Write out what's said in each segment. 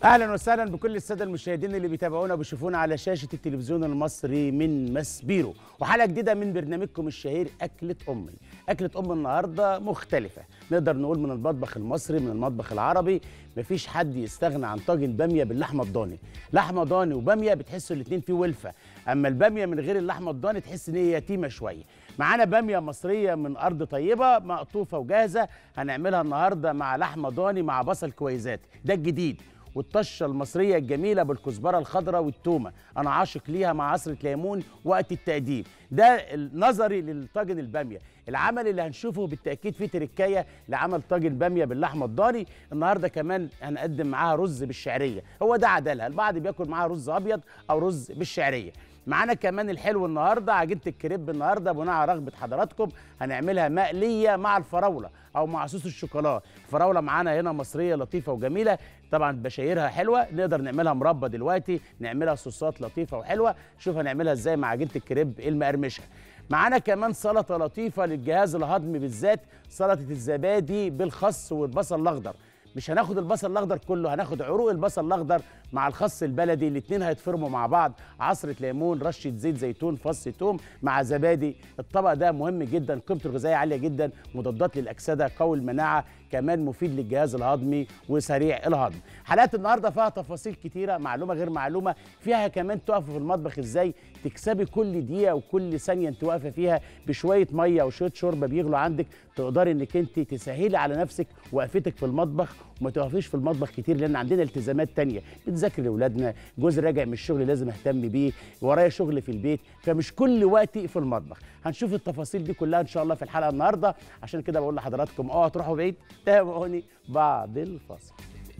اهلا وسهلا بكل الساده المشاهدين اللي بيتابعونا وبيشوفونا على شاشه التلفزيون المصري من مسبيرو وحلقه جديده من برنامجكم الشهير اكله امي اكله ام النهارده مختلفه نقدر نقول من المطبخ المصري من المطبخ العربي مفيش حد يستغنى عن طاجن باميه باللحمه الضاني لحمه ضاني وباميه بتحسوا الاثنين فيه ولفه اما الباميه من غير اللحمه الضاني تحس ان هي يتيمه شويه معانا باميه مصريه من ارض طيبه مقطوفه وجاهزه هنعملها النهارده مع لحمه ضاني مع بصل كويزات ده الجديد والطشه المصريه الجميله بالكزبره الخضراء والتومه انا عاشق ليها مع عصره ليمون وقت التقديم ده النظري للطاجن الباميه العمل اللي هنشوفه بالتاكيد فيه تركايه لعمل طاجن باميه باللحمه الضاني النهارده كمان هنقدم معاها رز بالشعريه هو ده عدلها البعض بياكل معاها رز ابيض او رز بالشعريه معانا كمان الحلو النهارده عجينه الكريب النهارده بناء على رغبه حضراتكم هنعملها مقليه مع الفراوله او مع صوص الشوكولاته الفراوله معانا هنا مصريه لطيفه وجميله طبعا بشايرها حلوه نقدر نعملها مربى دلوقتي نعملها صوصات لطيفه وحلوه شوف هنعملها ازاي مع عجينه الكريب المقرمشه معانا كمان سلطه لطيفه للجهاز الهضمي بالذات سلطه الزبادي بالخس والبصل الاخضر مش هناخد البصل الاخضر كله هناخد عروق البصل الاخضر مع الخس البلدي الاثنين هيتفرموا مع بعض عصره ليمون رشه زيت زيتون فص توم مع زبادي الطبق ده مهم جدا قيمته الغذائيه عاليه جدا مضادات للاكسده قوي المناعه كمان مفيد للجهاز الهضمي وسريع الهضم حلقات النهارده فيها تفاصيل كتيره معلومه غير معلومه فيها كمان تقفوا في المطبخ ازاي تكسبي كل دقيقه وكل ثانيه انت واقفه فيها بشويه ميه وشويه شوربه بيغلوا عندك تقدري انك انت تسهلي على نفسك وقفتك في المطبخ وما تقفيش في المطبخ كتير لان عندنا التزامات تانية بنذاكر لاولادنا جوز راجع من الشغل لازم اهتم بيه ورايا شغل في البيت فمش كل وقتي في المطبخ هنشوف التفاصيل دي كلها ان شاء الله في الحلقه النهارده عشان كده بقول لحضراتكم اوعوا تروحوا بعيد تابعوني بعد الفاصل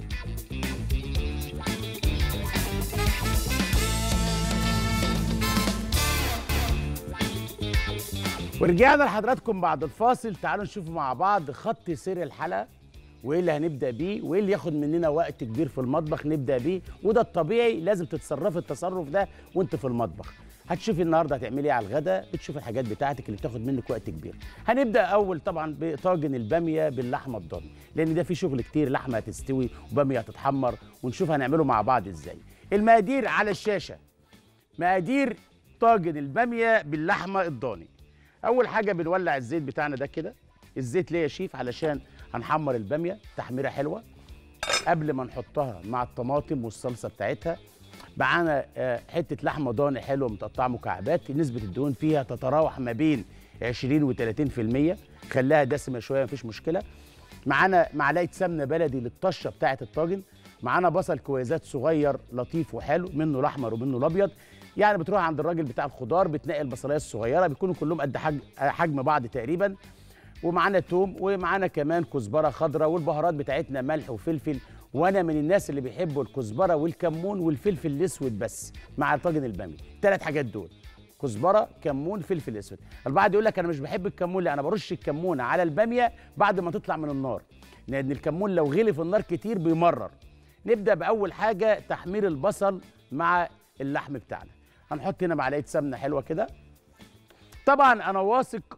ورجعنا لحضراتكم بعد الفاصل تعالوا نشوف مع بعض خط سير الحلقه وايه اللي هنبدا بيه وايه اللي ياخد مننا وقت كبير في المطبخ نبدا بيه وده الطبيعي لازم تتصرفي التصرف ده وانت في المطبخ هتشوفي النهارده هتعملي ايه على الغداء بتشوفي الحاجات بتاعتك اللي بتاخد منك وقت كبير هنبدا اول طبعا بطاجن الباميه باللحمه الضاني لان ده فيه شغل كتير لحمه هتستوي وباميه هتتحمر ونشوف هنعمله مع بعض ازاي المقادير على الشاشه مقادير طاجن الباميه باللحمه الضاني اول حاجه بنولع الزيت بتاعنا ده كده الزيت ليه يا شيف علشان هنحمر الباميه تحميره حلوه قبل ما نحطها مع الطماطم والصلصه بتاعتها معانا آه، حته لحمه ضاني حلوه متقطعه مكعبات نسبه الدهون فيها تتراوح ما بين 20 و 30% خليها دسمه شويه مفيش مشكله معانا معلقه سمنه بلدي للطشه بتاعه الطاجن معانا بصل كويزات صغير لطيف وحلو منه الاحمر ومنه الابيض يعني بتروح عند الراجل بتاع الخضار بتنقي البصلايه الصغيره بيكونوا كلهم قد حجم حجم بعض تقريبا ومعانا توم ومعانا كمان كزبره خضراء والبهارات بتاعتنا ملح وفلفل وانا من الناس اللي بيحبوا الكزبره والكمون والفلفل الاسود بس مع طاجن الباميه ثلاث حاجات دول كزبره كمون فلفل اسود البعض يقول لك انا مش بحب الكمون لا انا برش الكمون على الباميه بعد ما تطلع من النار لان الكمون لو غلي في النار كتير بيمرر نبدا باول حاجه تحمير البصل مع اللحم بتاعنا هنحط هنا معلقه سمنه حلوه كده طبعا انا واثق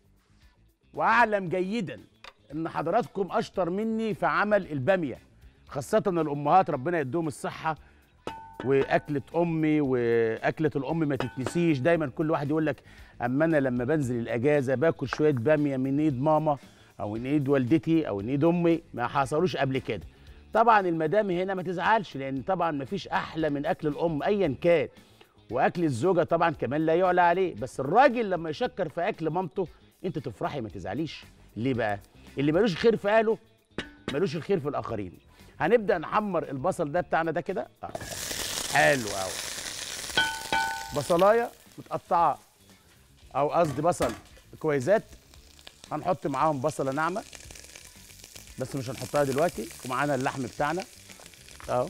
واعلم جيدا ان حضراتكم اشطر مني في عمل الباميه خاصه الامهات ربنا يديهم الصحه واكله امي واكله الام ما تتنسيش دايما كل واحد يقول لك اما انا لما بنزل الاجازه باكل شويه باميه من ايد ماما او من ايد والدتي او من ايد امي ما حصلوش قبل كده طبعا المدام هنا ما تزعلش لان طبعا ما فيش احلى من اكل الام ايا كان واكل الزوجه طبعا كمان لا يعلى عليه بس الراجل لما يشكر في اكل مامته انت تفرحي ما تزعليش ليه بقى اللي ملوش خير في اهله ملوش الخير في الاخرين هنبدا نحمر البصل ده بتاعنا ده كده آه. حلو قوي بصلايه متقطعه او قصدي بصل كويزات هنحط معاهم بصله ناعمه بس مش هنحطها دلوقتي ومعانا اللحم بتاعنا اهو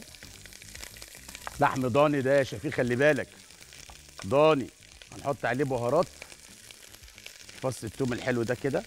لحم ضاني ده يا شفيق خلي بالك ضاني هنحط عليه بهارات فص التوم الحلو ده كده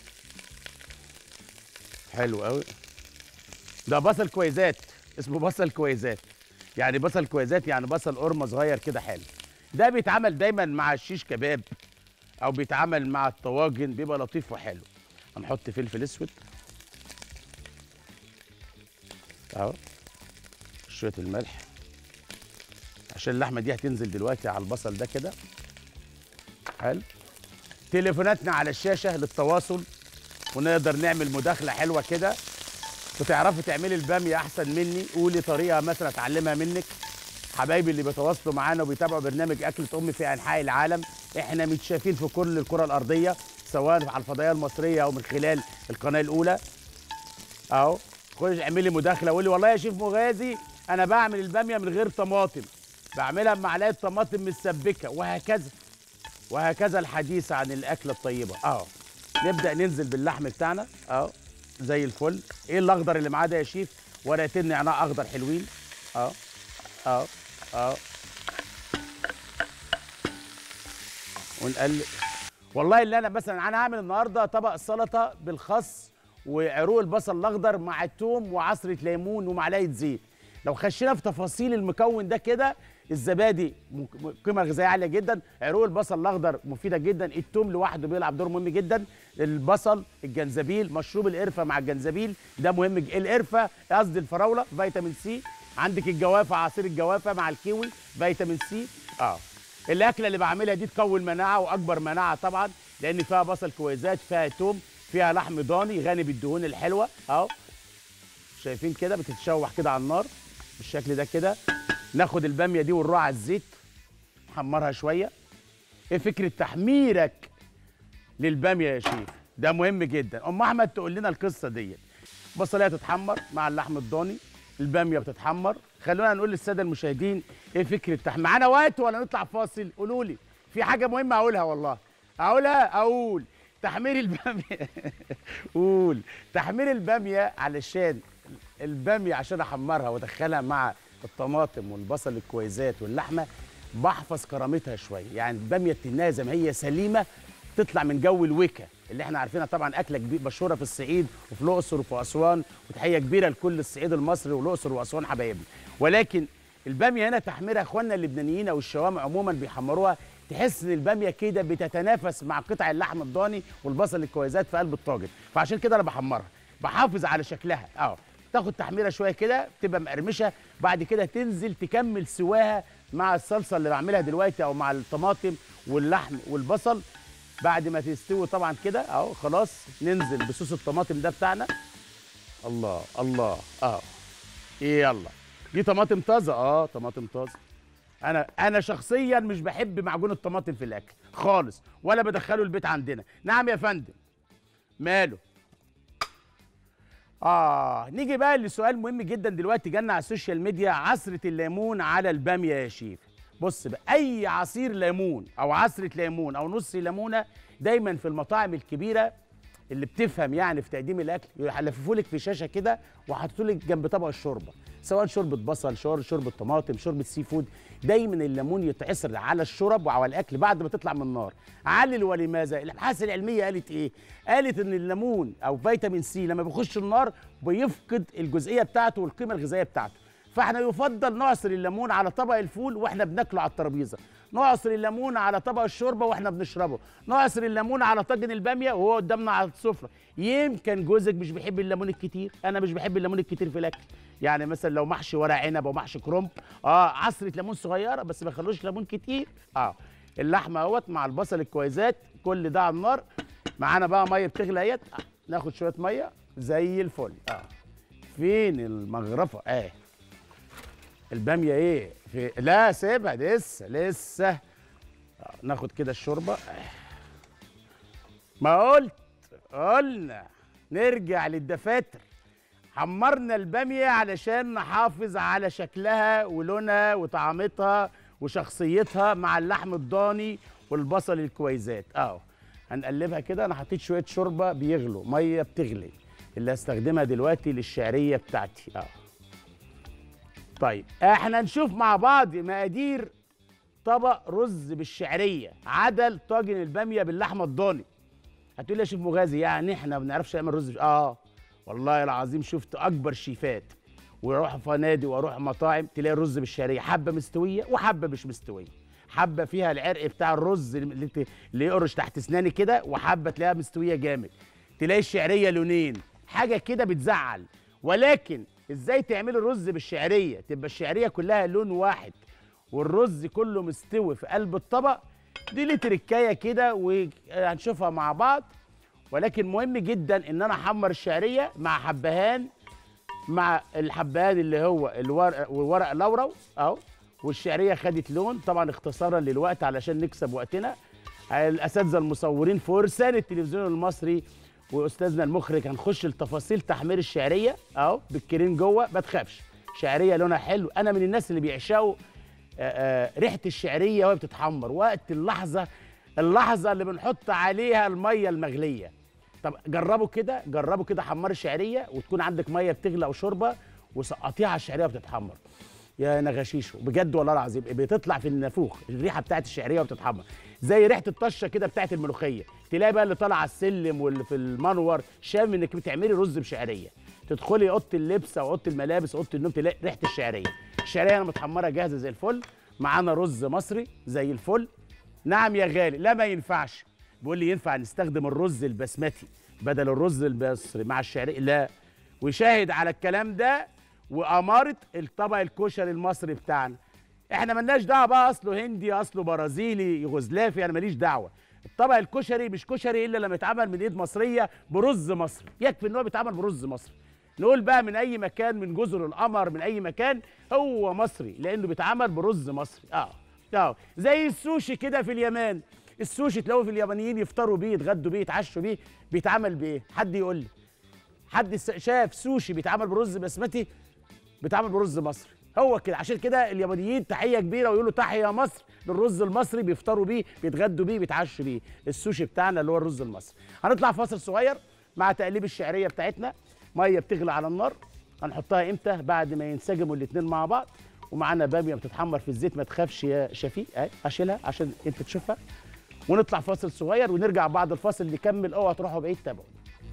حلو قوي ده بصل كويزات اسمه بصل كويزات يعني بصل كويزات يعني بصل قرمه صغير كده حلو ده بيتعمل دايما مع الشيش كباب او بيتعمل مع الطواجن بيبقى لطيف وحلو هنحط فلفل اسود اهو شويه شويه الملح عشان اللحمه دي هتنزل دلوقتي على البصل ده كده حلو تليفوناتنا على الشاشه للتواصل ونقدر نعمل مداخله حلوه كده بتعرفي تعملي الباميه احسن مني قولي طريقه مثلا اتعلمها منك حبايبي اللي بيتواصلوا معانا وبيتابعوا برنامج اكله امي في انحاء العالم احنا متشافين في كل الكره الارضيه سواء على الفضائيه المصريه او من خلال القناه الاولى اهو خش اعملي مداخله قولي والله يا شيف مغازي انا بعمل الباميه من غير طماطم بعملها بمعلقه طماطم متسبكه وهكذا وهكذا الحديث عن الاكله الطيبه اهو نبدا ننزل باللحم بتاعنا اهو زي الفل ايه الاخضر اللي معاه ده يا شيف ورقتين نعناع اخضر حلوين اهو اهو اهو ونقلب والله اللي انا مثلا انا هعمل النهارده طبق سلطه بالخس وعروق البصل الاخضر مع الثوم وعصره ليمون ومعلقه زيت لو خشينا في تفاصيل المكون ده كده الزبادي م- م- قيمه غذائيه عاليه جدا عروق البصل الاخضر مفيده جدا الثوم لوحده بيلعب دور مهم جدا البصل الجنزبيل مشروب القرفه مع الجنزبيل ده مهم ج- القرفه قصدي الفراوله فيتامين سي عندك الجوافه عصير الجوافه مع الكيوي فيتامين سي اه الاكله اللي بعملها دي تقوي المناعه واكبر مناعه طبعا لان فيها بصل كويزات فيها توم فيها لحم ضاني غني بالدهون الحلوه اهو شايفين كده بتتشوح كده على النار بالشكل ده كده ناخد الباميه دي ونروح على الزيت نحمرها شويه ايه فكره تحميرك للباميه يا شيف ده مهم جدا ام احمد تقول لنا القصه ديت بصلايه تتحمر مع اللحم الضاني الباميه بتتحمر خلونا نقول للساده المشاهدين ايه فكره تحمير معانا وقت ولا نطلع فاصل قولوا لي في حاجه مهمه اقولها والله اقولها اقول تحمير الباميه قول تحمير الباميه علشان الباميه عشان احمرها وادخلها مع الطماطم والبصل الكويزات واللحمه بحفظ كرامتها شويه يعني الباميه تنها زي ما هي سليمه تطلع من جو الوكا اللي احنا عارفينها طبعا اكله كبير مشهوره في الصعيد وفي الاقصر وفي اسوان وتحيه كبيره لكل الصعيد المصري والاقصر واسوان حبايبنا ولكن الباميه هنا تحميرها اخواننا اللبنانيين او الشوام عموما بيحمروها تحس ان الباميه كده بتتنافس مع قطع اللحم الضاني والبصل الكويزات في قلب الطاجن فعشان كده انا بحمرها بحافظ على شكلها اه تاخد تحميره شويه كده تبقى مقرمشه بعد كده تنزل تكمل سواها مع الصلصه اللي بعملها دلوقتي او مع الطماطم واللحم والبصل بعد ما تستوي طبعا كده اهو خلاص ننزل بصوص الطماطم ده بتاعنا الله الله اه ايه يلا دي طماطم طازه اه طماطم طازه انا انا شخصيا مش بحب معجون الطماطم في الاكل خالص ولا بدخله البيت عندنا نعم يا فندم ماله اه نيجي بقى لسؤال مهم جدا دلوقتي جالنا على السوشيال ميديا عصره الليمون على الباميه يا شيف بص بقى اي عصير ليمون او عصره ليمون او نص ليمونه دايما في المطاعم الكبيره اللي بتفهم يعني في تقديم الاكل يلففوا لك في شاشه كده وحطوا لك جنب طبق الشوربه سواء شوربه بصل شور شوربه طماطم شوربه سي فود دايما الليمون يتعصر على الشرب وعلى الاكل بعد ما تطلع من النار علل ولماذا الابحاث العلميه قالت ايه قالت ان الليمون او فيتامين سي لما بيخش النار بيفقد الجزئيه بتاعته والقيمه الغذائيه بتاعته فاحنا يفضل نعصر الليمون على طبق الفول واحنا بناكله على الترابيزه نعصر الليمون على طبق الشوربه واحنا بنشربه نعصر الليمون على طاجن الباميه وهو قدامنا على السفره يمكن جوزك مش بيحب الليمون الكتير انا مش بحب الليمون الكتير في الاكل يعني مثلا لو محشي ورق عنب او محشي كرنب اه عصره ليمون صغيره بس ما يخلوش ليمون كتير اه اللحمه اهوت مع البصل الكويزات كل ده على النار معانا بقى ميه بتغلي اهيت آه. ناخد شويه ميه زي الفل اه فين المغرفه اه الباميه ايه في لا سيبها لسه لسه آه، ناخد كده الشوربه آه. ما قلت قلنا نرجع للدفاتر حمرنا الباميه علشان نحافظ على شكلها ولونها وطعمتها وشخصيتها مع اللحم الضاني والبصل الكويزات اهو هنقلبها كده انا حطيت شويه شوربه بيغلوا ميه بتغلي اللي هستخدمها دلوقتي للشعريه بتاعتي اه طيب احنا نشوف مع بعض مقادير طبق رز بالشعريه عدل طاجن الباميه باللحمه الضاني هتقول لي يا شيف مغازي يعني احنا ما بنعرفش نعمل رز بش... اه والله العظيم شفت اكبر شيفات واروح فنادق واروح مطاعم تلاقي الرز بالشعريه حبه مستويه وحبه مش مستويه حبه فيها العرق بتاع الرز اللي ت- اللي يقرش تحت اسناني كده وحبه تلاقيها مستويه جامد تلاقي الشعريه لونين حاجه كده بتزعل ولكن ازاي تعملي الرز بالشعريه تبقى الشعريه كلها لون واحد والرز كله مستوي في قلب الطبق دي ليه تركايه كده وهنشوفها مع بعض ولكن مهم جدا ان انا احمر الشعريه مع حبهان مع الحبهان اللي هو الورق وورق لورو اهو والشعريه خدت لون طبعا اختصارا للوقت علشان نكسب وقتنا الاساتذه المصورين فرسان التلفزيون المصري واستاذنا المخرج هنخش لتفاصيل تحمير الشعريه اهو بالكريم جوه ما تخافش شعريه لونها حلو انا من الناس اللي بيعشقوا آه، آه، ريحه الشعريه وهي بتتحمر وقت اللحظه اللحظه اللي بنحط عليها الميه المغليه طب جربوا كده جربوا كده حمار الشعريه وتكون عندك ميه بتغلى او شوربه وسقطيها على الشعريه وبتتحمر يا نغشيشو بجد والله العظيم بتطلع في النافوخ الريحه بتاعت الشعريه وبتتحمر زي ريحه الطشه كده بتاعت الملوخيه تلاقي بقى اللي طالع على السلم واللي في المنور شام انك بتعملي رز بشعريه تدخلي اوضه اللبس او اوضه الملابس اوضه النوم تلاقي ريحه الشعريه الشعريه انا متحمره جاهزه زي الفل معانا رز مصري زي الفل نعم يا غالي لا ما ينفعش بيقول لي ينفع نستخدم الرز البسمتي بدل الرز المصري مع الشعريه لا وشاهد على الكلام ده واماره الطبق الكشري المصري بتاعنا احنا ملناش دعوه بقى اصله هندي اصله برازيلي يوغوسلافي انا ماليش دعوه الطبق الكشري مش كشري الا لما يتعمل من ايد مصريه برز مصري يكفي ان هو بيتعمل برز مصري نقول بقى من اي مكان من جزر القمر من اي مكان هو مصري لانه بيتعمل برز مصري اه اه زي السوشي كده في اليابان السوشي تلاقوه في اليابانيين يفطروا بيه يتغدوا بيه يتعشوا بيه بيتعمل بايه حد يقول لي حد س- شاف سوشي بيتعمل برز بسمتي بيتعمل برز مصري هو كده عشان كده اليابانيين تحيه كبيره ويقولوا تحيه مصر للرز المصري بيفطروا بيه بيتغدوا بيه بيتعشوا بيه السوشي بتاعنا اللي هو الرز المصري هنطلع فاصل صغير مع تقليب الشعريه بتاعتنا ميه بتغلي على النار هنحطها امتى بعد ما ينسجموا الاثنين مع بعض ومعانا باميه بتتحمر في الزيت ما تخافش يا شفيق اهي اشيلها عشان انت تشوفها ونطلع فاصل صغير ونرجع بعد الفاصل نكمل اوعى تروحوا بعيد تابعوا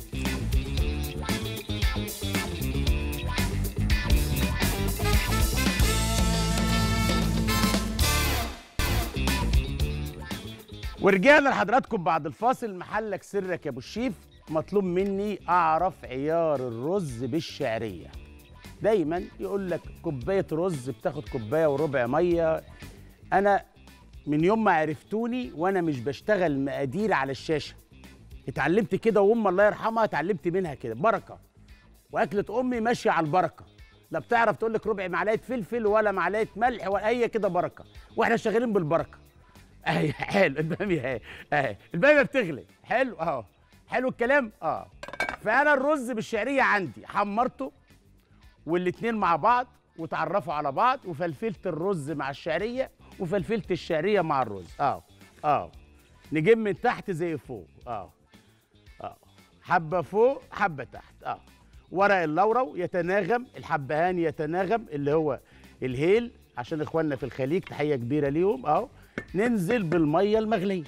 ورجعنا لحضراتكم بعد الفاصل محلك سرك يا ابو الشيف مطلوب مني اعرف عيار الرز بالشعريه دايما يقول لك كوبايه رز بتاخد كوبايه وربع ميه انا من يوم ما عرفتوني وانا مش بشتغل مقادير على الشاشه اتعلمت كده وام الله يرحمها اتعلمت منها كده بركه واكله امي ماشيه على البركه لا بتعرف تقول لك ربع معلقه فلفل ولا معلقه ملح ولا هي كده بركه واحنا شغالين بالبركه اهي حلو الباميه اهي اهي الباميه بتغلي حلو اهو حلو الكلام اه فانا الرز بالشعريه عندي حمرته والاتنين مع بعض وتعرفوا على بعض وفلفلت الرز مع الشعريه وفلفلت الشعريه مع الرز اه اه نجيب من تحت زي فوق اه اه حبه فوق حبه تحت اه ورق اللورو يتناغم الحبهان يتناغم اللي هو الهيل عشان اخواننا في الخليج تحيه كبيره ليهم اهو ننزل بالميه المغليه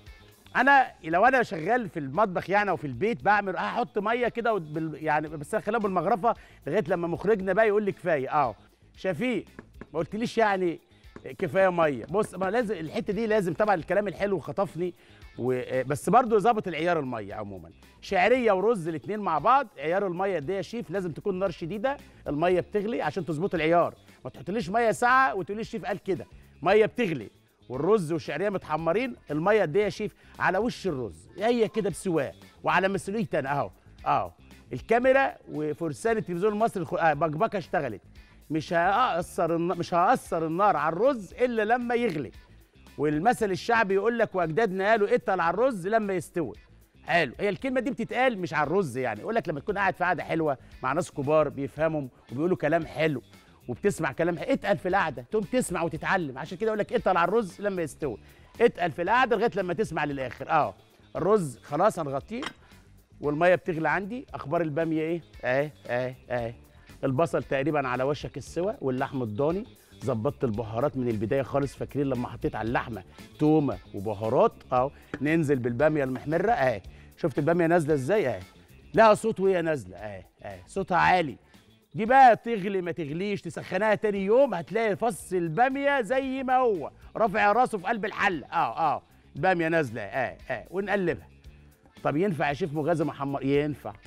انا لو انا شغال في المطبخ يعني او في البيت بعمل هحط ميه كده وبال- يعني بس اخليها بالمغرفه لغايه لما مخرجنا بقى يقول لي كفايه اه شفيق ما قلتليش يعني كفايه ميه بص ما لازم الحته دي لازم طبعا الكلام الحلو خطفني و... بس برضو ظابط العيار الميه عموما شعريه ورز الاثنين مع بعض عيار الميه دي يا شيف لازم تكون نار شديده الميه بتغلي عشان تظبط العيار ما تحطليش ميه ساعه وتقولي الشيف قال كده ميه بتغلي والرز والشعريه متحمرين الميه قد ايه يا شيف على وش الرز هي كده بسواه وعلى مسؤوليتي انا اهو اهو الكاميرا وفرسان التلفزيون المصري الخ- آه بكبكه اشتغلت مش هاثر الن- مش هاثر النار على الرز الا لما يغلي والمثل الشعبي يقول لك واجدادنا قالوا اتقل على الرز لما يستوي حلو هي الكلمه دي بتتقال مش على الرز يعني يقول لك لما تكون قاعد في قعده حلوه مع ناس كبار بيفهموا وبيقولوا كلام حلو وبتسمع كلام حلو اتقل في القعده تقوم تسمع وتتعلم عشان كده يقول لك اتقل على الرز لما يستوي اتقل في القعده لغايه لما تسمع للاخر اه الرز خلاص هنغطيه والميه بتغلي عندي اخبار الباميه ايه اهي اهي اهي البصل تقريبا على وشك السوى واللحم الضاني ظبطت البهارات من البدايه خالص فاكرين لما حطيت على اللحمه تومه وبهارات اهو ننزل بالباميه المحمره اهي شفت الباميه نازله ازاي اهي لها صوت وهي نازله اهي اهي صوتها عالي دي بقى تغلي ما تغليش تسخنها تاني يوم هتلاقي فص الباميه زي ما هو رافع راسه في قلب الحله اه اه الباميه نازله اه اه ونقلبها طب ينفع يا شيف مغازه محمر ينفع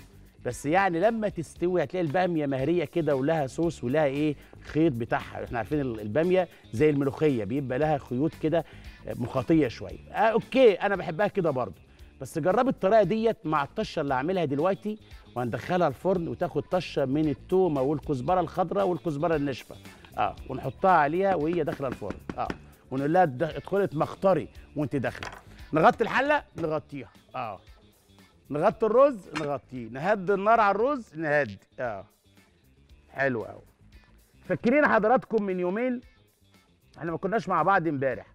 بس يعني لما تستوي هتلاقي الباميه مهريه كده ولها صوص ولها ايه خيط بتاعها احنا عارفين ال- الباميه زي الملوخيه بيبقى لها خيوط كده مخاطيه شويه آه اوكي انا بحبها كده برضو بس جربي الطريقه ديت مع الطشه اللي هعملها دلوقتي وهندخلها الفرن وتاخد طشه من التومه والكزبره الخضراء والكزبره الناشفه اه ونحطها عليها وهي داخله الفرن اه ونقول لها اد- ادخلي اتمخطري وانت داخله نغطي الحله نغطيها اه نغطي الرز نغطيه نهدي النار على الرز نهدي اه حلو قوي فاكرين حضراتكم من يومين احنا ما كناش مع بعض امبارح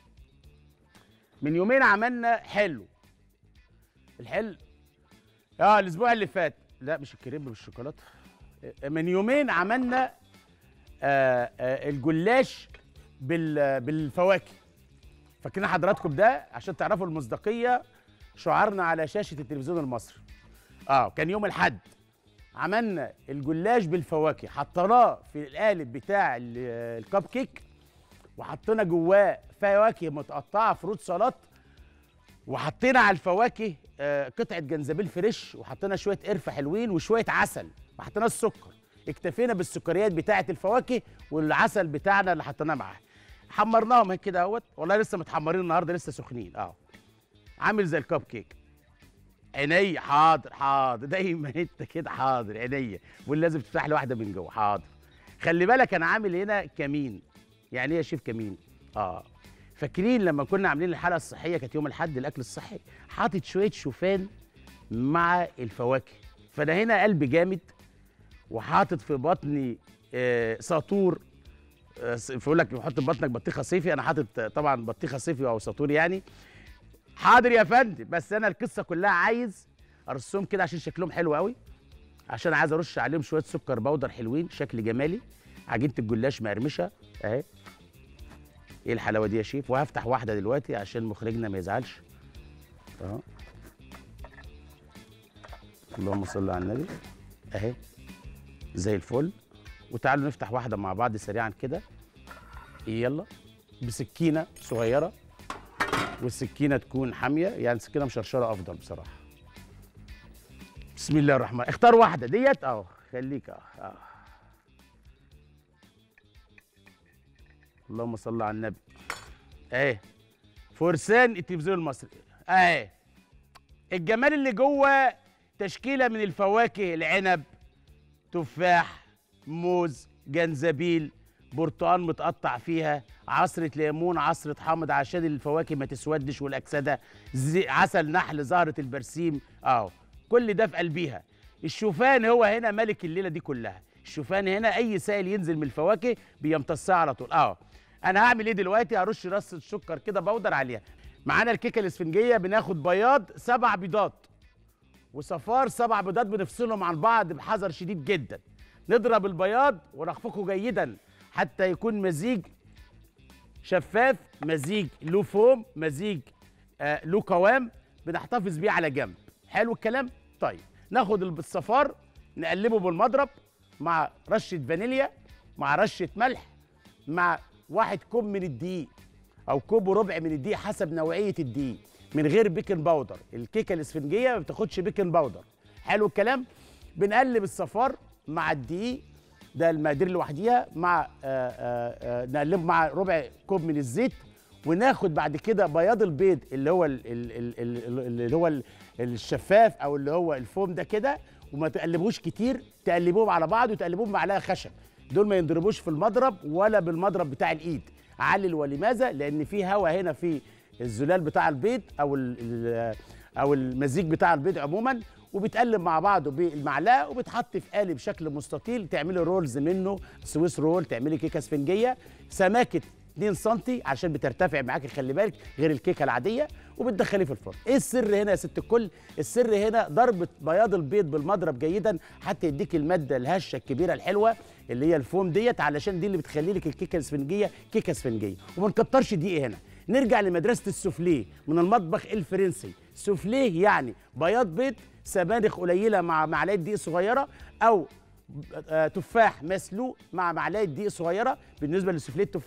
من يومين عملنا حلو الحلو اه الاسبوع اللي فات لا مش الكريم بالشوكولاته من يومين عملنا آه آه الجلاش بال بالفواكه فاكرين حضراتكم ده عشان تعرفوا المصداقيه شعارنا على شاشه التلفزيون المصري اه كان يوم الاحد عملنا الجلاش بالفواكه حطيناه في القالب بتاع ال- الكب كيك وحطينا جواه فواكه متقطعه فروت سلطات وحطينا على الفواكه آه، قطعه جنزبيل فريش وحطينا شويه قرفه حلوين وشويه عسل وحطينا السكر اكتفينا بالسكريات بتاعه الفواكه والعسل بتاعنا اللي حطيناه معاه حمرناهم هيك كده اهوت والله لسه متحمرين النهارده لسه سخنين اه عامل زي الكب كيك عيني حاضر حاضر دايما انت كده حاضر عينيا واللي لازم تفتح لي واحده من جوه حاضر خلي بالك انا عامل هنا كمين يعني ايه يا شيف كمين اه فاكرين لما كنا عاملين الحلقه الصحيه كانت يوم الاحد الاكل الصحي حاطط شويه شوفان مع الفواكه فانا هنا قلبي جامد وحاطط في بطني آه ساطور آه فيقول لك حط في بطنك بطيخه صيفي انا حاطط آه، طبعا بطيخه صيفي او ساطور يعني حاضر يا فندم بس انا القصه كلها عايز ارسمهم كده عشان شكلهم حلو قوي عشان عايز ارش عليهم شويه سكر بودر حلوين شكل جمالي عجينه الجلاش مقرمشه اهي ايه الحلاوه دي يا شيف وهفتح واحده دلوقتي عشان مخرجنا ما يزعلش اهو اللهم صل على النبي اهي زي الفل وتعالوا نفتح واحده مع بعض سريعا كده يلا بسكينه صغيره والسكينه تكون حاميه يعني سكينه مشرشره افضل بصراحه بسم الله الرحمن اختار واحده ديت اهو خليك اه اه اللهم صل على النبي اهي فرسان التلفزيون المصري اهي الجمال اللي جوه تشكيله من الفواكه العنب تفاح موز جنزبيل برتقان متقطع فيها عصرة ليمون عصرة حامض عشان الفواكه ما تسودش والأكسدة زي عسل نحل زهرة البرسيم اهو كل ده في قلبيها الشوفان هو هنا ملك الليلة دي كلها الشوفان هنا أي سائل ينزل من الفواكه بيمتصها على طول اهو أنا هعمل إيه دلوقتي هرش رصة سكر كده بودر عليها معانا الكيكة الإسفنجية بناخد بياض سبع بيضات وصفار سبع بيضات بنفصلهم عن بعض بحذر شديد جدا نضرب البياض ونخفقه جيدا حتى يكون مزيج شفاف مزيج له فوم مزيج آه له قوام بنحتفظ بيه على جنب حلو الكلام طيب ناخد الصفار نقلبه بالمضرب مع رشه فانيليا مع رشه ملح مع واحد كوب من الدقيق او كوب وربع من الدقيق حسب نوعيه الدقيق من غير بيكنج باودر الكيكه الاسفنجيه ما بتاخدش بيكنج باودر حلو الكلام بنقلب الصفار مع الدقيق ده المقادير لوحديها مع آآ آآ نقلبه مع ربع كوب من الزيت وناخد بعد كده بياض البيض اللي هو ال ال ال ال اللي هو ال- الشفاف او اللي هو الفوم ده كده وما تقلبوش كتير تقلبوهم على بعض وتقلبوهم بمعلقه خشب دول ما ينضربوش في المضرب ولا بالمضرب بتاع الايد علل ولماذا لان في هواء هنا في الزلال بتاع البيض او ال ال او المزيج بتاع البيض عموما وبتقلب مع بعضه بالمعلقه وبتحط في قالب شكل مستطيل تعملي رولز منه سويس رول تعملي كيكه اسفنجيه سماكه 2 سم عشان بترتفع معاكي خلي بالك غير الكيكه العاديه وبتدخليه في الفرن ايه السر هنا يا ست الكل السر هنا ضربه بياض البيض بالمضرب جيدا حتى يديك الماده الهشه الكبيره الحلوه اللي هي الفوم ديت علشان دي اللي بتخلي لك الكيكه الاسفنجيه كيكه اسفنجيه وما نكترش دقيق هنا نرجع لمدرسه السوفليه من المطبخ الفرنسي سوفليه يعني بياض بيض سبانخ قليله مع معلقه دقيق صغيره او آه، تفاح مسلوق مع معلقه دقيق صغيره بالنسبه لسوفليه التفاح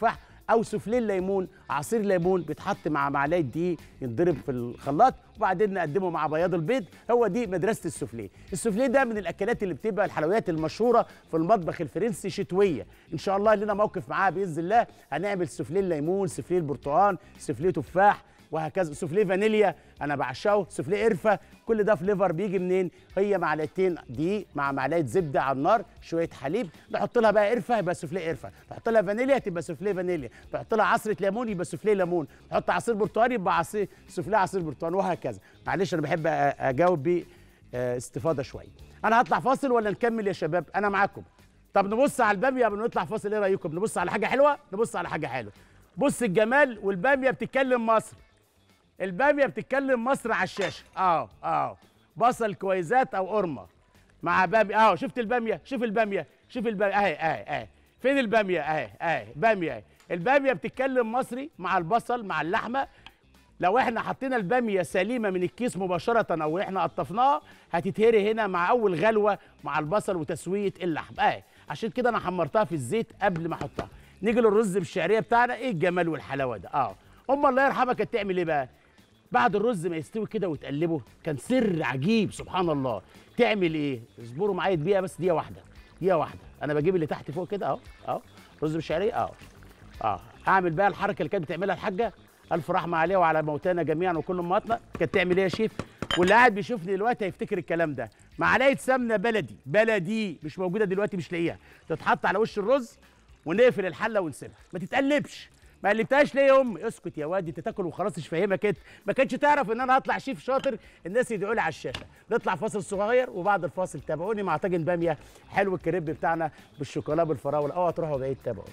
او سوفليه الليمون عصير ليمون بيتحط مع معلقه دقيق ينضرب في الخلاط وبعدين نقدمه مع بياض البيض هو دي مدرسه السوفليه السوفليه ده من الاكلات اللي بتبقى الحلويات المشهوره في المطبخ الفرنسي شتويه ان شاء الله لنا موقف معاها باذن الله هنعمل سوفليه الليمون سوفليه البرتقال سوفليه تفاح وهكذا سوفليه فانيليا انا بعشقه سوفليه قرفه كل ده فليفر بيجي منين هي معلقتين دقيق مع معلقه زبده على النار شويه حليب نحط لها بقى قرفه يبقى سوفليه قرفه نحط لها فانيليا تبقى سوفليه فانيليا نحط لها عصره ليمون يبقى سوفليه ليمون نحط عصير برتقال يبقى عصير سوفليه عصير برتقال وهكذا معلش انا بحب أ- اجاوب ب استفاضه شويه انا هطلع فاصل ولا نكمل يا شباب انا معاكم طب نبص على الباميه قبل ما نطلع فاصل ايه رايكم نبص على حاجه حلوه نبص على حاجه حلوه بص الجمال والباميه بتتكلم مصر الباميه بتتكلم مصر على الشاشه اه اه بصل كويزات او قرمه مع باميه اه شفت الباميه شوف الباميه شوف الباميه اهي اهي اهي فين الباميه اهي اهي باميه اهي الباميه بتتكلم مصري مع البصل مع اللحمه لو احنا حطينا الباميه سليمه من الكيس مباشره او احنا قطفناها هتتهري هنا مع اول غلوه مع البصل وتسويه اللحم اهي عشان كده انا حمرتها في الزيت قبل ما احطها نيجي للرز بالشعريه بتاعنا ايه الجمال والحلاوه ده اه ام الله يرحمها كانت تعمل ايه بقى بعد الرز ما يستوي كده وتقلبه كان سر عجيب سبحان الله تعمل ايه اصبروا معايا دقيقه بس دقيقه واحده دقيقه واحده انا بجيب اللي تحت فوق كده اهو اهو رز بالشعريه اهو اه اعمل بقى الحركه اللي كانت بتعملها الحاجه الف رحمه عليها وعلى موتانا جميعا وكل امهاتنا كانت تعمل ايه يا شيف واللي قاعد بيشوفني دلوقتي هيفتكر الكلام ده معلقه سمنه بلدي بلدي مش موجوده دلوقتي مش لاقيها تتحط على وش الرز ونقفل الحله ونسيبها ما تتقلبش ما قلبتهاش ليه يا امي اسكت يا واد انت تاكل وخلاص مش فاهمك انت ما كانتش تعرف ان انا هطلع شيف شاطر الناس يدعوا لي على الشاشه نطلع فاصل صغير وبعد الفاصل تابعوني مع طاجن باميه حلو الكريب بتاعنا بالشوكولاته بالفراوله اوعى تروحوا بعيد تابعوني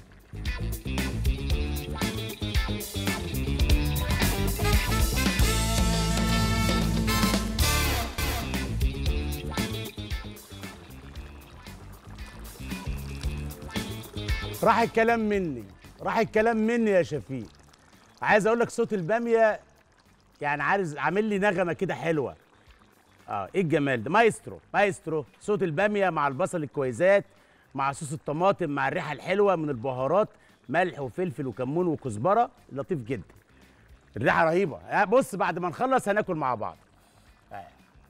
راح الكلام مني راح الكلام مني يا شفيق عايز اقول لك صوت الباميه يعني عايز عامل لي نغمه كده حلوه اه ايه الجمال ده مايسترو مايسترو صوت الباميه مع البصل الكويزات مع صوص الطماطم مع الريحه الحلوه من البهارات ملح وفلفل وكمون وكزبره لطيف جدا الريحه رهيبه آه، بص بعد ما نخلص هناكل مع بعض آه.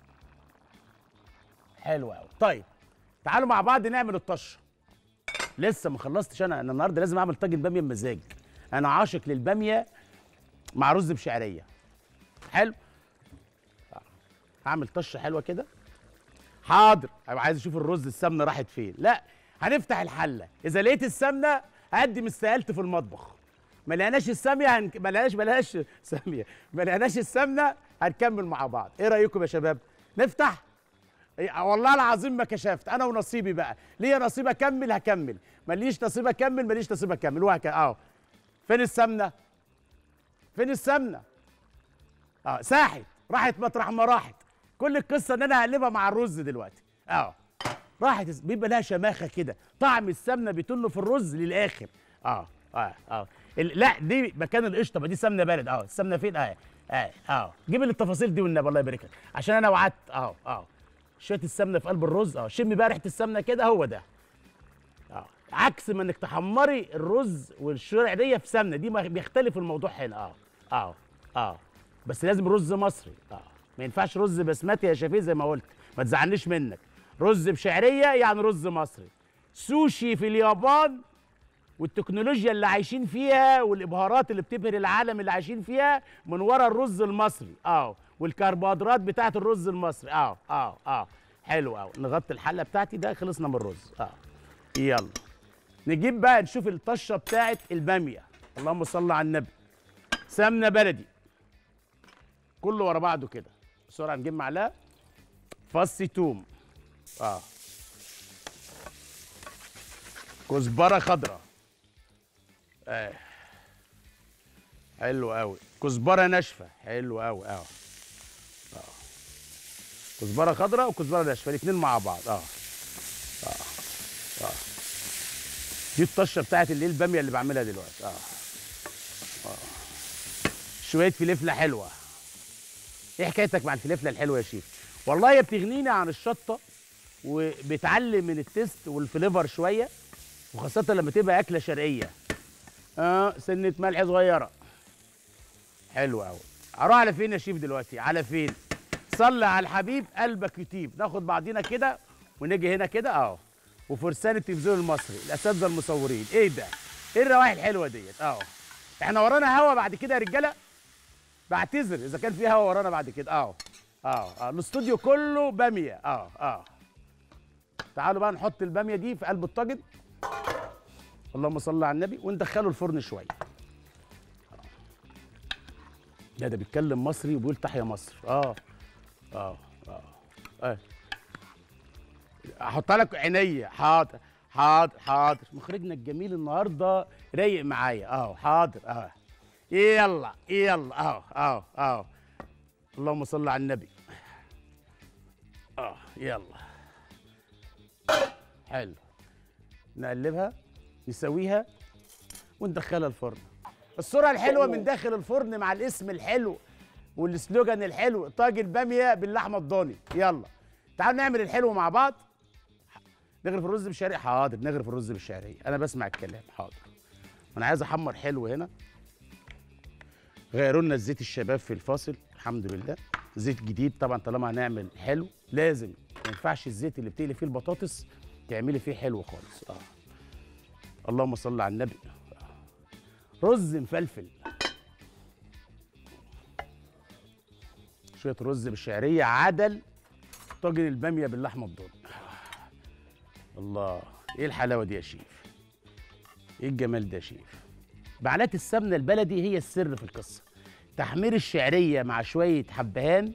حلو قوي طيب تعالوا مع بعض نعمل الطشه لسه ما خلصتش انا انا النهارده لازم اعمل طاجن باميه بمزاج انا عاشق للباميه مع رز بشعريه حلو آه. هعمل طشه حلوه كده حاضر ابقى عايز اشوف الرز السمنه راحت فين لا هنفتح الحله اذا لقيت السمنه هقدم استقالتي في المطبخ ما لقيناش الساميه هن... ما لقيناش بلاش ساميه ما لقيناش السمنه هنكمل مع بعض ايه رايكم يا شباب نفتح إيه، والله العظيم ما كشفت انا ونصيبي بقى ليا نصيب اكمل هكمل ماليش نصيب اكمل ماليش نصيب اكمل وهكذا اه فين السمنه فين السمنه اه ساحت راحت مطرح ما راحت كل القصه ان انا هقلبها مع الرز دلوقتي اه راحت الس- بيبقى لها شماخه كده طعم السمنه بيطل في الرز للاخر اه اه اه ال- لا دي مكان القشطه ما دي سمنه بارد اه السمنه فين اه اه اه جيب لي التفاصيل دي والنبي الله يبارك لك عشان انا وعدت اه اه شويه السمنه في قلب الرز اه شمي بقى ريحه السمنه كده هو ده اه عكس ما انك تحمري الرز والشورع دي في سمنه دي ما بيختلف الموضوع هنا اه اه اه بس لازم رز مصري اه ما ينفعش رز بسمتي يا شفيق زي ما قلت ما تزعلنيش منك رز بشعريه يعني رز مصري سوشي في اليابان والتكنولوجيا اللي عايشين فيها والابهارات اللي بتبهر العالم اللي عايشين فيها من ورا الرز المصري اه والكربوهيدرات بتاعت الرز المصري اه اه اه حلو قوي نغطي الحله بتاعتي ده خلصنا من الرز اه يلا نجيب بقى نشوف الطشه بتاعت الباميه اللهم صل على النبي سمنه بلدي كله ورا بعضه كده بسرعه نجيب معلقه فص توم اه كزبره خضراء اه حلو قوي كزبره ناشفه حلو قوي اه اه كزبره خضراء وكزبره ناشفه الاثنين مع بعض اه اه اه دي الطشه بتاعت اللي هي الباميه اللي بعملها دلوقتي اه اه شويه فلفله حلوه ايه حكايتك مع الفلفله الحلوه يا شيف والله هي بتغنيني عن الشطه وبتعلي من التيست والفليفر شويه وخاصه لما تبقى اكله شرقيه اه سنه ملح صغيره حلو قوي اروح على فين يا شيف دلوقتي على فين صلي على الحبيب قلبك يطيب ناخد بعضينا كده ونيجي هنا كده اهو وفرسان التلفزيون المصري الاساتذه المصورين ايه ده ايه الروائح الحلوه ديت اهو احنا ورانا هوا بعد كده يا رجاله بعتذر اذا كان في هوا ورانا بعد كده اهو اهو اه الاستوديو كله باميه اهو اهو تعالوا بقى نحط الباميه دي في قلب الطاجن اللهم صل على النبي وندخله الفرن شويه ده ده بيتكلم مصري وبيقول تحيا مصر اه اه اه اه احط لك عينيا حاضر حاضر حاضر مخرجنا الجميل النهارده رايق معايا اه حاضر اه يلا يلا اه اه اه اللهم صل على النبي اه يلا حلو نقلبها نسويها وندخلها الفرن الصورة الحلوة من داخل الفرن مع الاسم الحلو والسلوجان الحلو طاجن بامية باللحمة الضاني يلا تعالوا نعمل الحلو مع بعض نغرف الرز بالشعرية حاضر نغرف الرز بالشعرية أنا بسمع الكلام حاضر أنا عايز أحمر حلو هنا غيروا لنا الزيت الشباب في الفاصل الحمد لله زيت جديد طبعا طالما هنعمل حلو لازم ما ينفعش الزيت اللي بتقلي فيه البطاطس تعملي فيه حلو خالص اه اللهم صل على النبي رز مفلفل شويه رز بالشعريه عدل طاجن الباميه باللحمه الضاني الله ايه الحلاوه دي يا شيف ايه الجمال ده يا شيف معلقه السمنه البلدي هي السر في القصه تحمير الشعريه مع شويه حبهان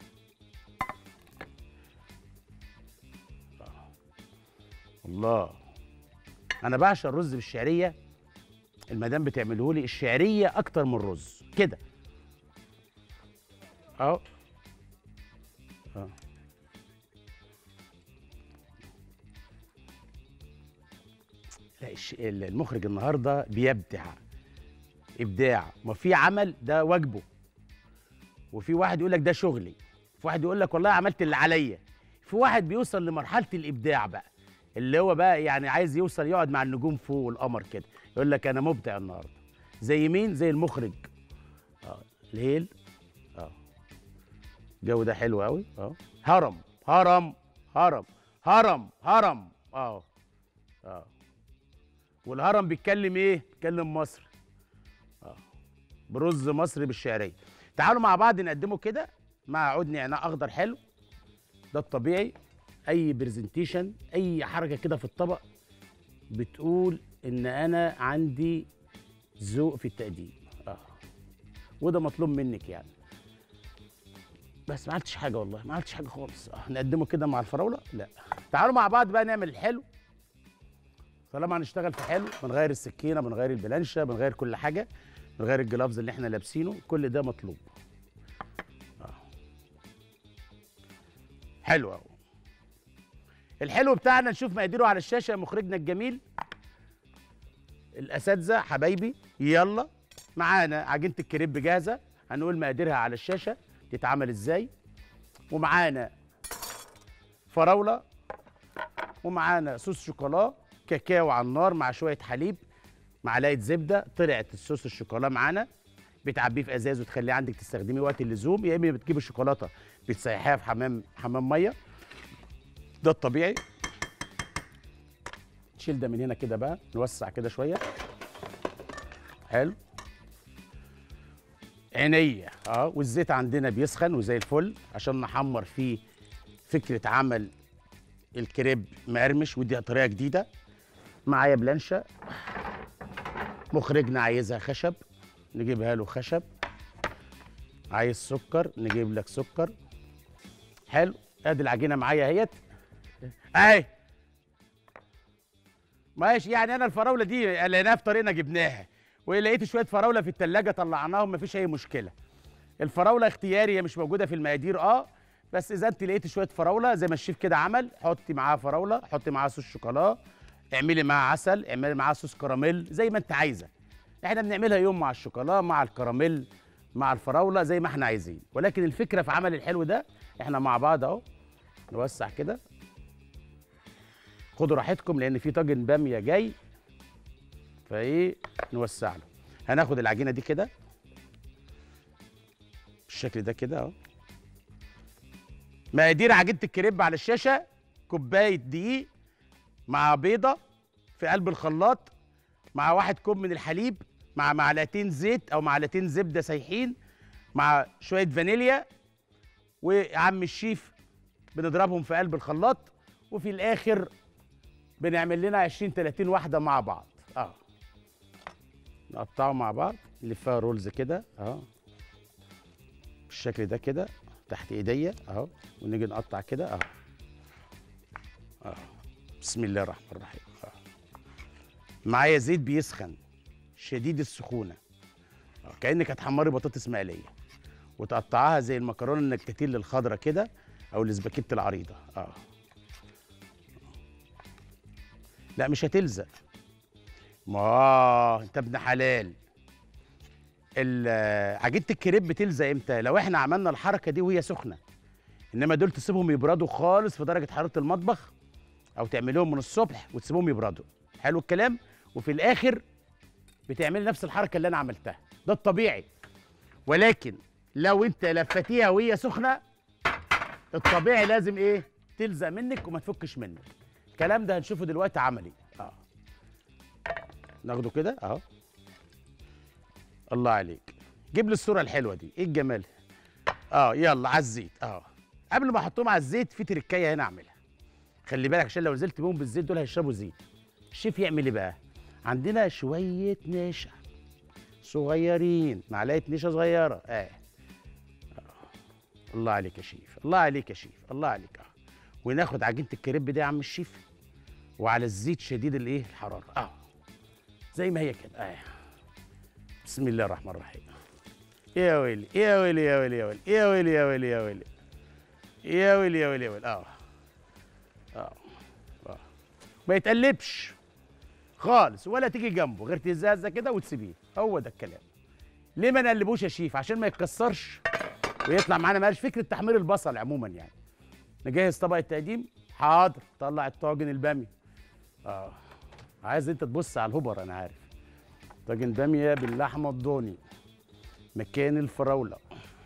الله انا بعشق الرز بالشعريه المدام بتعمله لي الشعريه اكتر من الرز كده اهو اه لا الش- المخرج النهارده بيبدع ابداع ما في عمل ده واجبه وفي واحد يقول لك ده شغلي في واحد يقول لك والله عملت اللي عليا في واحد بيوصل لمرحله الابداع بقى اللي هو بقى يعني عايز يوصل يقعد مع النجوم فوق والقمر كده يقول لك انا مبدع النهارده زي مين زي المخرج اه ليل اه الجو ده حلو قوي اه هرم هرم هرم هرم هرم اه اه والهرم بيتكلم ايه بيتكلم مصر اه برز مصري بالشعريه تعالوا مع بعض نقدمه كده مع عود نعناع اخضر حلو ده الطبيعي اي برزنتيشن اي حركه كده في الطبق بتقول ان انا عندي ذوق في التقديم اه وده مطلوب منك يعني بس ما عملتش حاجه والله ما عملتش حاجه خالص اه نقدمه كده مع الفراوله لا تعالوا مع بعض بقى نعمل الحلو طالما هنشتغل في حلو بنغير السكينه بنغير البلانشه بنغير كل حاجه بنغير الجلافز اللي احنا لابسينه كل ده مطلوب آه. حلو قوي الحلو بتاعنا نشوف مقاديره على الشاشه مخرجنا الجميل الاساتذه حبايبي يلا معانا عجينه الكريب جاهزه هنقول مقاديرها على الشاشه تتعمل ازاي ومعانا فراوله ومعانا صوص شوكولا كاكاو على النار مع شويه حليب معلقه زبده طلعت الصوص الشوكولا معانا بتعبيه في ازاز وتخليه عندك تستخدميه وقت اللزوم يا اما بتجيب الشوكولاته بتسيحيها في حمام حمام ميه ده الطبيعي نشيل ده من هنا كده بقى نوسع كده شويه حلو عينيا اه والزيت عندنا بيسخن وزي الفل عشان نحمر فيه فكره عمل الكريب مقرمش ودي طريقه جديده معايا بلانشه مخرجنا عايزها خشب نجيبها له خشب عايز سكر نجيب لك سكر حلو ادي العجينه معايا اهيت اهي ماشي يعني انا الفراوله دي لقيناها في طريقنا جبناها ولقيت شويه فراوله في التلاجة طلعناهم مفيش اي مشكله الفراوله اختياري هي مش موجوده في المقادير اه بس اذا انت لقيت شويه فراوله زي ما الشيف كده عمل حطي معاها فراوله حطي معاها صوص شوكولا اعملي معاها عسل اعملي معاها صوص كراميل زي ما انت عايزه احنا بنعملها يوم مع الشوكولا مع الكراميل مع الفراوله زي ما احنا عايزين ولكن الفكره في عمل الحلو ده احنا مع بعض اهو نوسع كده خدوا راحتكم لان في طاجن باميه جاي فايه نوسع له هناخد العجينه دي كده بالشكل ده كده اهو مقادير عجينه الكريب على الشاشه كوبايه دقيق مع بيضه في قلب الخلاط مع واحد كوب من الحليب مع معلقتين زيت او معلقتين زبده سايحين مع شويه فانيليا وعم الشيف بنضربهم في قلب الخلاط وفي الاخر بنعمل لنا 20 30 واحده مع بعض اه نقطعه مع بعض نلفها رولز كده اه بالشكل ده كده تحت ايديا اهو ونيجي نقطع كده اهو اه بسم الله الرحمن الرحيم اه معايا زيت بيسخن شديد السخونه آه. كانك هتحمري بطاطس مقليه وتقطعها زي المكرونه النكتتيل الخضراء كده او الاسباجيتي العريضه اه لا مش هتلزق ما آه، انت ابن حلال ال- عجينه الكريب بتلزق امتى لو احنا عملنا الحركه دي وهي سخنه انما دول تسيبهم يبردوا خالص في درجه حراره المطبخ او تعملوهم من الصبح وتسيبهم يبردوا حلو الكلام وفي الاخر بتعملي نفس الحركه اللي انا عملتها ده الطبيعي ولكن لو انت لفتيها وهي سخنه الطبيعي لازم ايه تلزق منك وما تفكش منك الكلام ده هنشوفه دلوقتي عملي اه ناخده كده اهو الله عليك جيب لي الصوره الحلوه دي ايه الجمال اه يلا على الزيت اه قبل ما احطهم على الزيت في تركايه هنا اعملها خلي بالك عشان لو نزلت بيهم بالزيت دول هيشربوا زيت الشيف يعمل ايه بقى عندنا شويه نشا صغيرين معلقه نشا صغيره اه الله عليك يا شيف الله عليك يا شيف الله عليك اه وناخد عجينه الكريب دي يا عم الشيف وعلى الزيت شديد الايه الحراره اه زي ما هي كده اه بسم الله الرحمن الرحيم يا ويلي يا ويلي يا ويلي يا ويلي يا ويلي يا ويلي يا ويلي يا ويلي يا ويلي يا ويلي اه اه اه ما يتقلبش خالص ولا تيجي جنبه غير تزازه كده وتسيبيه هو ده الكلام ليه ما نقلبوش يا شيف عشان ما يتكسرش ويطلع معانا مالش فكره تحمير البصل عموما يعني نجهز طبق التقديم حاضر طلع الطاجن الباميه اه عايز انت تبص على الهبر انا عارف طاجن باميه باللحمه الضاني مكان الفراوله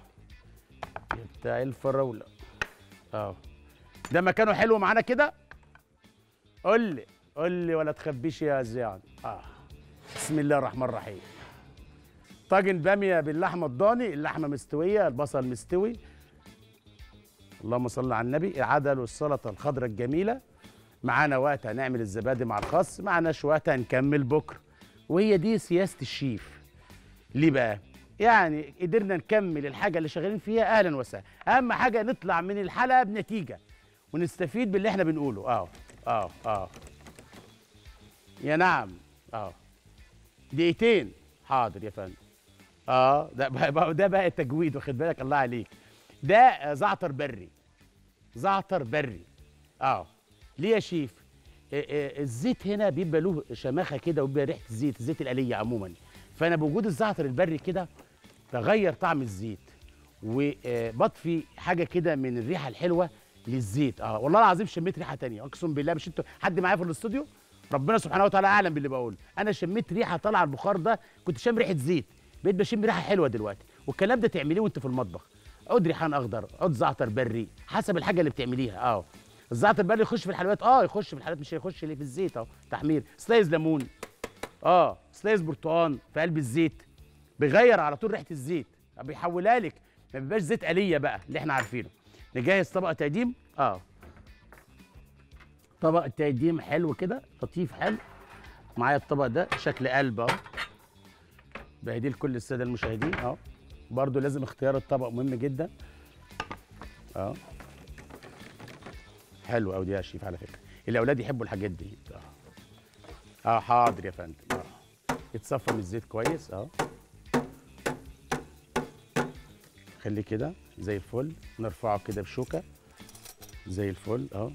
بتاع الفراوله اه ده مكانه حلو معانا كده قول لي قول لي ولا تخبيش يا زيان اه بسم الله الرحمن الرحيم طاجن باميه باللحمه الضاني اللحمه مستويه البصل مستوي اللهم صل على النبي العدل والسلطه الخضراء الجميله معانا وقت هنعمل الزبادي مع الخس معناش وقت هنكمل بكره وهي دي سياسه الشيف ليه بقى يعني قدرنا نكمل الحاجه اللي شغالين فيها اهلا وسهلا اهم حاجه نطلع من الحلقه بنتيجه ونستفيد باللي احنا بنقوله اه اه اه يا نعم اه دقيقتين حاضر يا فندم اه ده بقى ده بقى التجويد واخد بالك الله عليك ده آه، زعتر بري زعتر بري اه ليه يا شيف آه، آه، الزيت هنا بيبقى له شماخه كده وبيبقى ريحه الزيت الزيت الآلية عموما فانا بوجود الزعتر البري كده بغير طعم الزيت وبطفي حاجه كده من الريحه الحلوه للزيت اه والله العظيم شميت ريحه تانية اقسم بالله مش انتوا حد معايا في الاستوديو ربنا سبحانه وتعالى اعلم باللي بقوله انا شميت ريحه طالعه البخار ده كنت شام ريحه زيت بقيت بشم ريحه حلوه دلوقتي والكلام ده تعمليه وانت في المطبخ عود ريحان اخضر عود زعتر بري حسب الحاجه اللي بتعمليها اه الزعتر البري يخش في الحلويات اه يخش في الحلويات مش هيخش ليه في الزيت اهو تحمير سلايز ليمون اه سلايز برتقان في قلب الزيت بيغير على طول ريحه الزيت بيحولها لك ما بيبقاش زيت آلية بقى اللي احنا عارفينه نجهز طبق تقديم اه طبق تقديم حلو كده لطيف حلو معايا الطبق ده شكل قلب اهو بهديه لكل الساده المشاهدين اهو برضو لازم اختيار الطبق مهم جدا اه حلو قوي دي يا شيف على فكره الاولاد يحبوا الحاجات دي اه اه حاضر يا فندم اه يتصفى من الزيت كويس اهو خليه كده زي الفل نرفعه كده بشوكه زي الفل اهو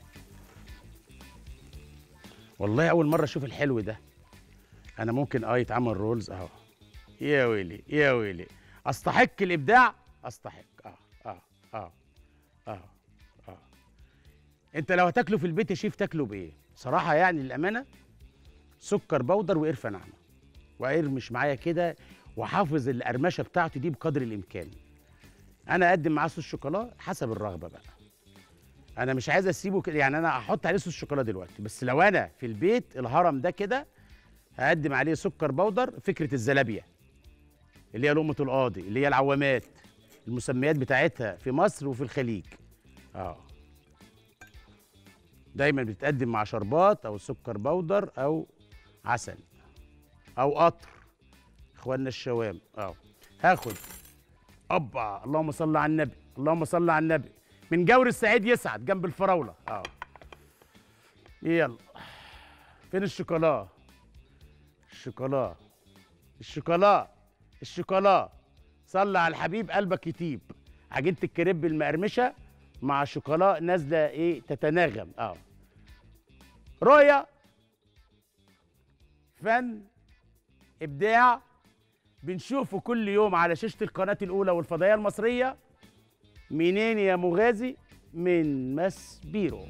والله اول مره اشوف الحلو ده انا ممكن اه يتعمل رولز اهو يا ويلي يا ويلي استحق الابداع استحق اه اه اه اه اه انت لو هتاكله في البيت يا شيف تاكله بايه صراحه يعني للامانه سكر بودر وقرفه ناعمه وقرمش معايا كده وحافظ القرمشه بتاعته دي بقدر الامكان انا اقدم معاه صوص شوكولا حسب الرغبه بقى انا مش عايز اسيبه كده يعني انا احط عليه صوص شوكولا دلوقتي بس لو انا في البيت الهرم ده كده هقدم عليه سكر بودر فكره الزلابيه اللي هي لقمه القاضي اللي هي العوامات المسميات بتاعتها في مصر وفي الخليج اه دايما بتتقدم مع شربات او سكر بودر او عسل او قطر اخواننا الشوام اه هاخد ابا اللهم صل على النبي اللهم صل على النبي من جور السعيد يسعد جنب الفراوله اه يلا فين الشوكولا الشوكولا الشوكولا الشوكولا صلي على الحبيب قلبك يطيب عجينه الكريب المقرمشه مع شوكولا نازله ايه تتناغم اه رؤيه فن ابداع بنشوفه كل يوم على شاشه القناه الاولى والفضائيه المصريه منين يا مغازي من مسبيرو